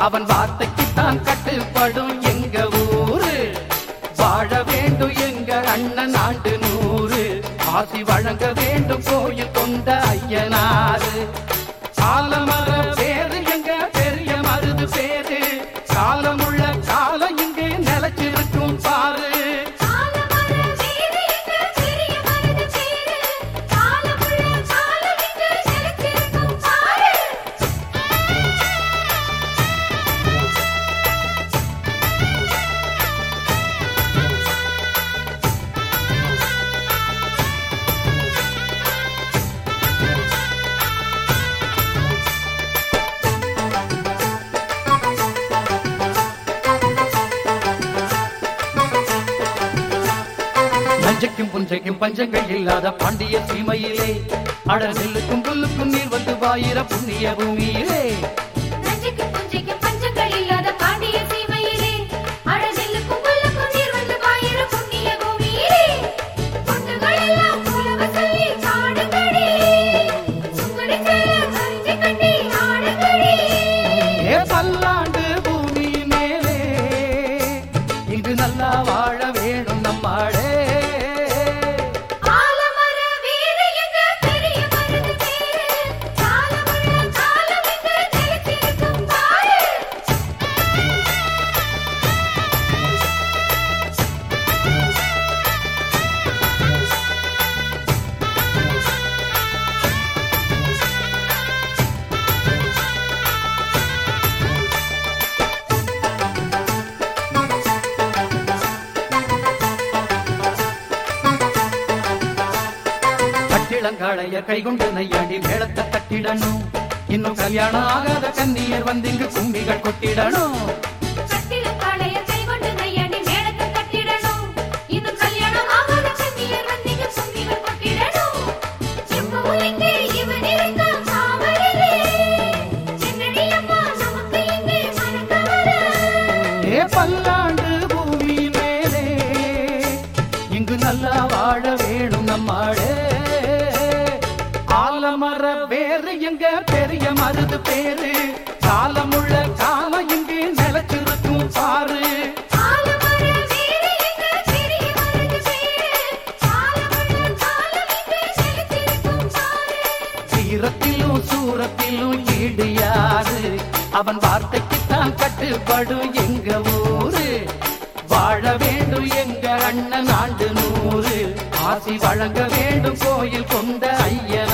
அவன் வார்த்தைக்குத்தான் கட்டுப்படும் எங்க ஊரு வாழ வேண்டும் எங்க அண்ணன் ஆண்டு நூறு ஆசி வழங்க வேண்டும் கோயில் கொண்ட ஐயனாரு காலமர பேரு எங்க பெரிய மருது பேரு காலமுள்ள காலம் இங்கே நிலைச்சிருக்கும் பாரு காலமர வேறு எங்க பெரிய மருது பேரு காலமுள்ள காலம் இங்கு நிலைத்திருக்கும் பாரு நஞ்சைக்கும் புஞ்சைக்கும் பஞ்சங்கள் இல்லாத பாண்டிய சீமையிலே அட நெல்லுக்கும் புல்லுக்கும் நீர் வந்து வாயிர புண்ணிய பூமியிலே நஞ்சுக்கு புஞ்சைக்கு பஞ்சங்கள் இல்லாத பாண்டிய சீமையிலே அடநெல்லுக்கும் புல்லுக்கும் நீர் வந்து பாயிர புண்ணிய பூமியிலே பொண்ணுகள் எல்லாம் புலவ சொல்லி பாடுங்களே சுங்கடி செல்ல கரிஞ்சு கட்டி ஆடுங்களே ஏ பல்லாண்டு பூமி மேலே இங்கு நல்லா வாழ வேணும் நம்மாடே ஆலமர வேறு எங்க பெரிய மருது பேரு காலமுள்ள காலம் இங்கு நிலைத்திருக்கும் பாரு கட்டிளங்காளைய கைகொண்டு நையாண்டி மேளத்தை தட்டிடணும் இன்னும் கல்யாணம் ஆகாத கன்னியர் வந்து இங்கு கும்பிகள் கொட்டிடணும் கட்டிலும் காளைய கைகொண்டு நையாண்டி மேளத்தை தட்டிடணும். இன்னும் கல்யாணம் ஆகாத கன்னியர் வந்து இங்கு கும்மிகள் கொட்டிடணும். எப்பவும் இங்கே இவன் இருக்கான் காவலிலே. என்னடி அம்மா நமக்கு இங்கே மணக்கவல. ஏ பல்லாண்டு பூமி மேலே இங்கு நல்லா வாழ வேணும் நம்மாடே ஆலமர வேறு எங்க பெரிய மருது பேரு காலமுள்ள காலம் இங்கு நிலைச்சிருக்கும் பாரு ஆலமர வேறு எங்க பெரிய மருது பேரு. காலமுள்ள காலம் இங்கு நிலைத்திருக்கும் பாரு. சீரத்திலும் சூரத்திலும் ஈடு யாரு அவன் வார்த்தைக்குத்தான் கட்டுப்படும் எங்க ஊரு வாழ வேண்டும் எங்க அண்ணன் ஆண்டு நூறு ஆசி வழங்க வேண்டும் கோயில் கொண்ட ஐயன்